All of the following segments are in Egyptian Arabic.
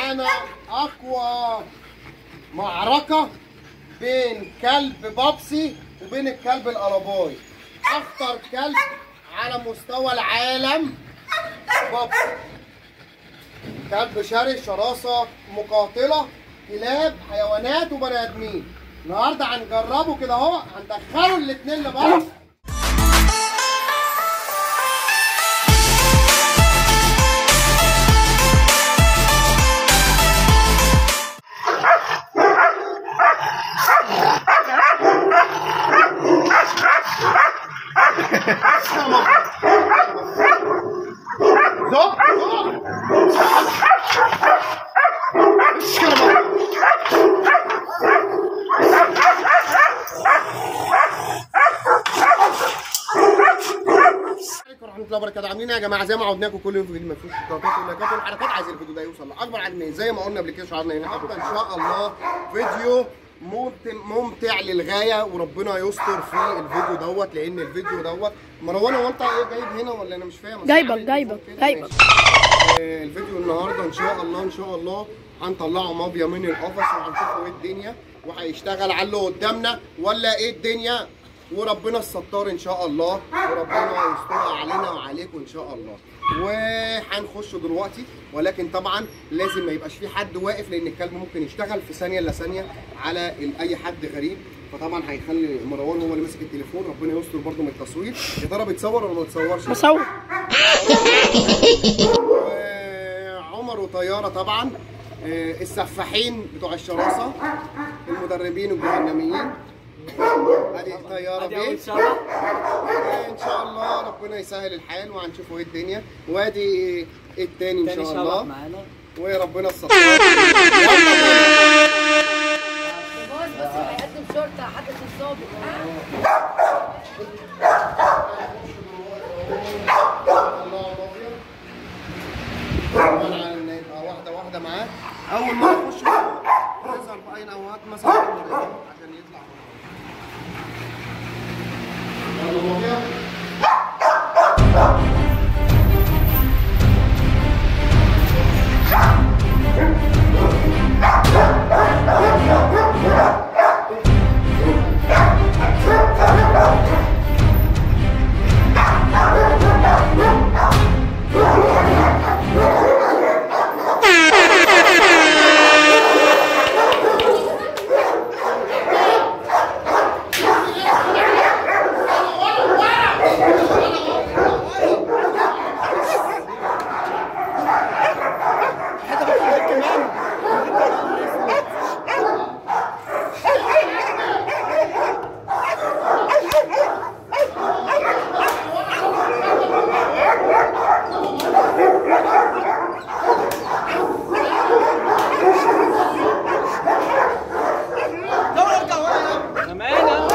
معانا اقوى معركة بين كلب بابسي وبين الكلب القلباي اخطر كلب على مستوى العالم بابسي كلب شرس شراسة مقاتلة كلاب حيوانات وبني ادمين النهارده هنجربه كده اهو هندخله الاتنين لبعض زق عليكم ورحمه الله وبركاته عاملين ايه يا جماعه زي ما عودناكم كل يوم في فيديو ما فيهوش اشتراكات ولا كات والحركات عايز الفيديو ده يوصل لاكبر عدد من زي ما قلنا قبل كده شعارنا هنا ان شاء الله فيديو ممتع ممتع للغايه وربنا يستر في الفيديو دوت لان الفيديو دوت مروان هو انت ايه جايب هنا ولا انا مش فاهم أصل جايبك عامل جايبك كده. جايبك ماشي. آه، الفيديو النهارده ان شاء الله ان شاء الله هنطلعه مافيا من القفص وهنشوفه ايه الدنيا وهيشتغل على اللي قدامنا ولا ايه الدنيا وربنا الستار ان شاء الله وربنا يسترها علينا وعليكم ان شاء الله وهنخش دلوقتي ولكن طبعا لازم ما يبقاش في حد واقف لان الكلب ممكن يشتغل في ثانيه الا ثانيه على ال- اي حد غريب فطبعا هيخلي مروان هو اللي ماسك التليفون ربنا يستر برده من التصوير يا ترى بتصور ولا ما بتصورش؟ بصور عمر وطياره طبعا آه، السفاحين بتوع الشراسه المدربين الجهنميين ادي طياره ادي اول بيه شهر آه، ان شاء الله ربنا يسهل الحال وهنشوفوا ايه الدنيا وادي التاني ان تاني شاء شبح الله معانا وربنا الستار باص بس هيقدم شرطة حدث الظابط طبعاً نبقى واحده واحده معاه اول ما نخش تظهر في اي اوقات مثلا عشان يطلع يلا مافيا معانا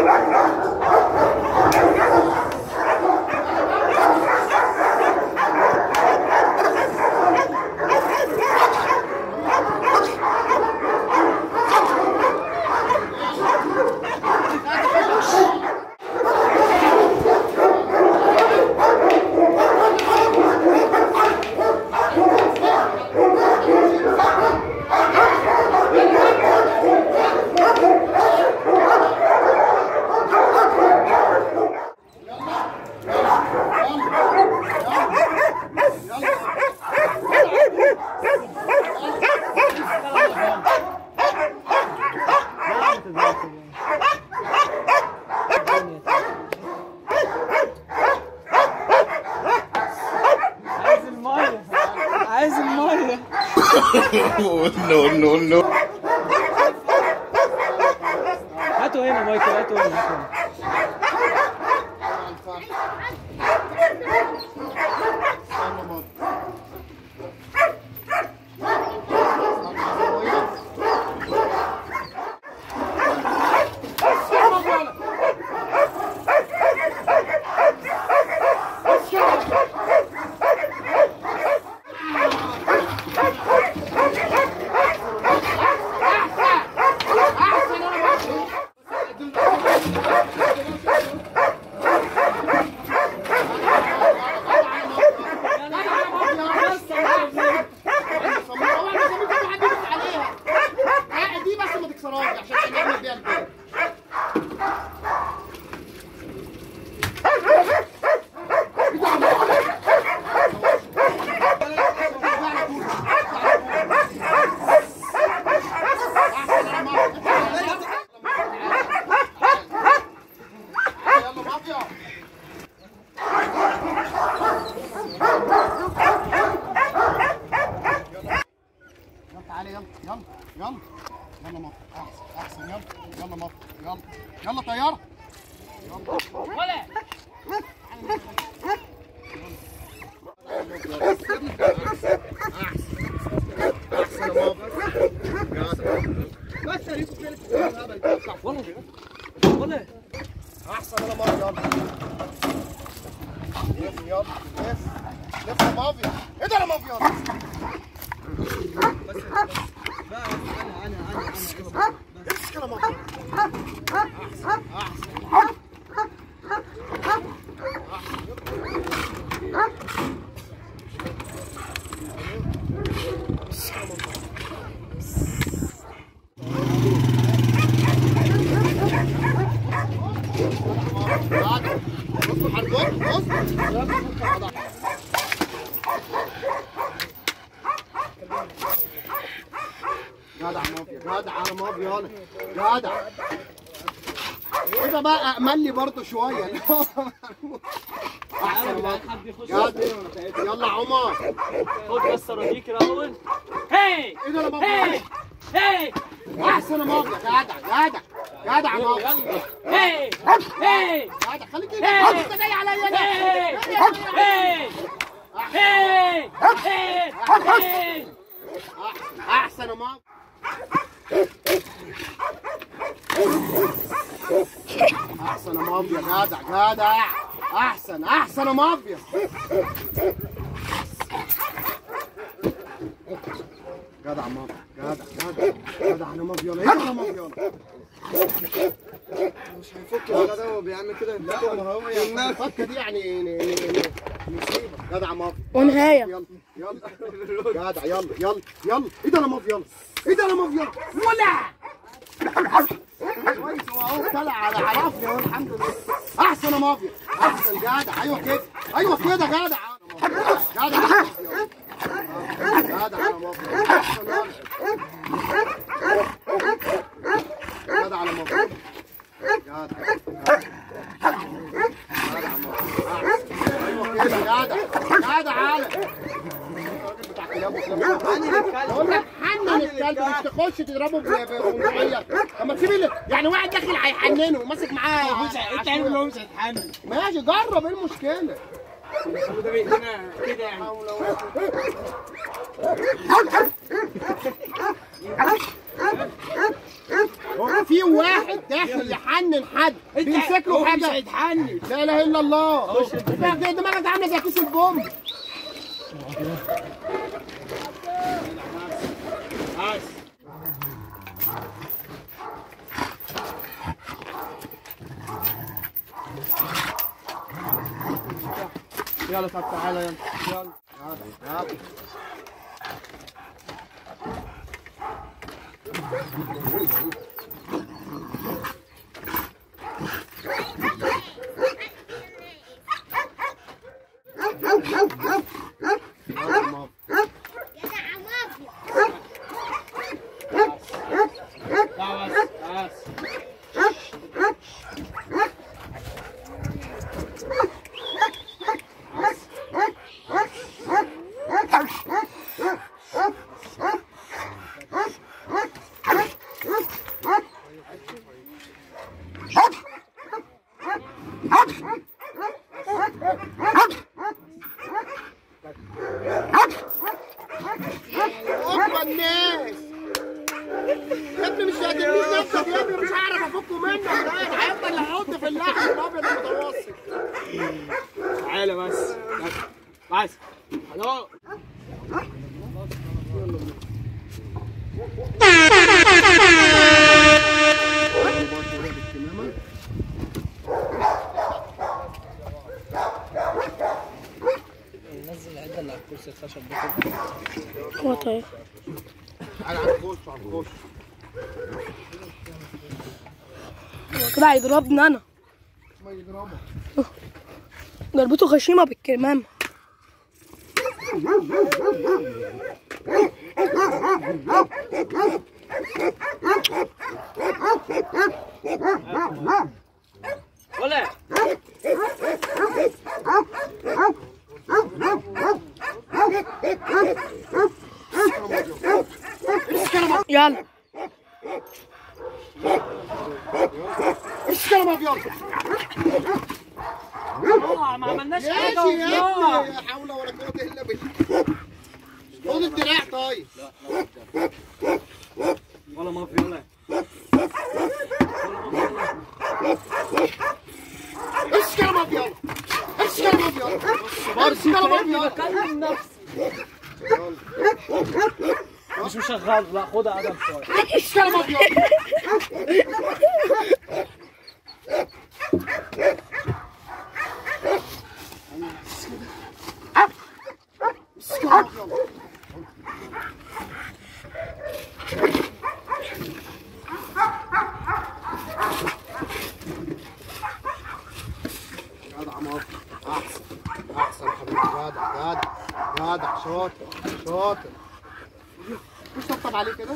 عايز المية عايز المية no, no, no. هاتوا هنا مايكل هاتوا هنا هاتوا هنا Thank تعالى يلا يلا يلا يلا مافيا احسن احسن يلا يلا مافيا يلا يلا طياره ولا احسن يا مافيا بس يا ريكو فين الهبل ده بتاع والله ولا احسن يلا مافيا يلا لف يلا لف لف يا مافيا ايه ده يا مافيا امسك يا مافيا احسن احسن بعد بص حركات بص جدع مافيا جدع على مافيا يلا جدع ايه ده بقى امل لي برضه شويه احسن يا مافيا حد يخش جدع يلا عمر خد بس اراضيك الاول هي ايه ده يا مافيا هي هي احسن يا مافيا جدع جدع جدع يا مافيا هي هي جدع خليك إيه. كده انت جاي عليا هي ليه؟ هي هي هي هي احسن يا مافيا احسن يا مافيا جدع جدع احسن احسن يا مافيا جدع مافيا جدع جدع جدع انا مافيا يلا يلا مافيا مش هيفك ولا ده هو بيعمل كده لا ما هو يعني الفكه دي يعني ن- ن- ن- نسيبه جدع مافيا ونهاية يلا يلا جدع يلا يلا يلا ايه ده انا مافيا يلا ايه ده انا مافيا ولا كويس هو اهو طلع على عرفني اهو الحمد لله احسن يا مافيا احسن جدع ايوه كده ايوه كده جدع جدع يا مافيا. جدع يا مافيا احسن يلا. جدع على مافيا جدع جدع يا مافيا أحسن. ايوه كده جدع جدع على الراجل بتاع كلاب وكلاب. بقول لك حنن الكلب مش تخش تضربه ب- ببندقية اما تسيب ال- يعني واحد داخل هيحننه وماسك معاه انت عارف ان هو مش هيتحمل ماشي جرب ايه المشكلة؟ ده بيدينا كده يعني هو في واحد داخل يحنن حد بيمسك له هو مش حاجة هيتحمل لا اله الا الله ده دماغك عاملة زي كيس البوم يلا طب تعالى يلا يلا يلا يلا يلا ماما. لا بس بس أقوى الناس يا ابني مش هتدينيش نفسك يا ابني مش هعرف افكه منك ده هيفضل يحط في اللحم الابيض المتوسط تعالى بس بس بس خلاص نزل العده اللي على الكرسي الخشب ده كده هو طيب تعالى على الخش على الخش هو كده هيضربني انا ما يضربك ضربته غشيمة بالكمامة ولا امسك يلا امسك يا مافيا اه ما عملناش حاجه ماشي يا والله ابني لا حول ولا قوة الا بالله خد الدراع طيب ولا مافيا ولا امسك يا مافيا امسك يا مافيا امسك يا مافيا بكلم نفسي مش مشغل لا خدها ادم شويه امسك يا مافيا امسك يا مافيا جدع مافيا احسن احسن حبيبي جدع جدع جدع شاطر شاطر مش طبطب عليه كده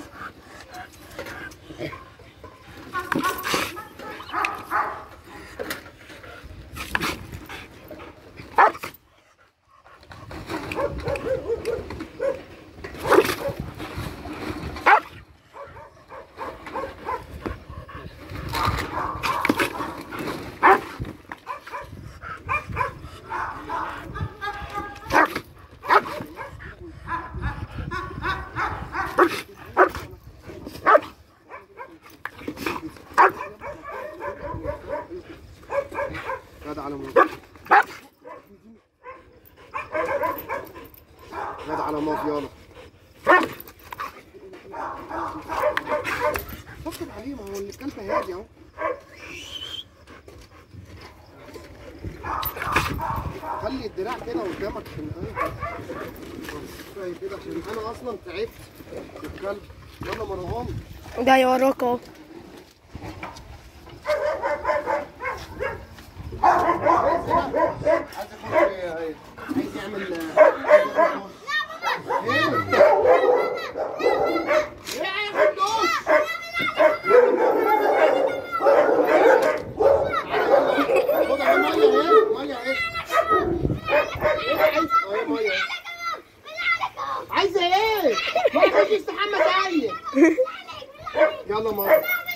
جدع على مافيا جدع على مافيا يلا طبطب عليه ما هو الكلب هادي اهو خلي الدراع كده قدامك عشان ايه شوية كده عشان انا اصلا تعبت في الكلب يلا مروان جاي وراك اهو عايز يخش عايز يعمل عايز يعمل ايه؟ ايه هياخد دوش؟ خد اهي ميه اهي ميه اهي ايه عايز اهي ميه اهي عايزه ايه؟ ما تخش استحمى زيك يلا ماما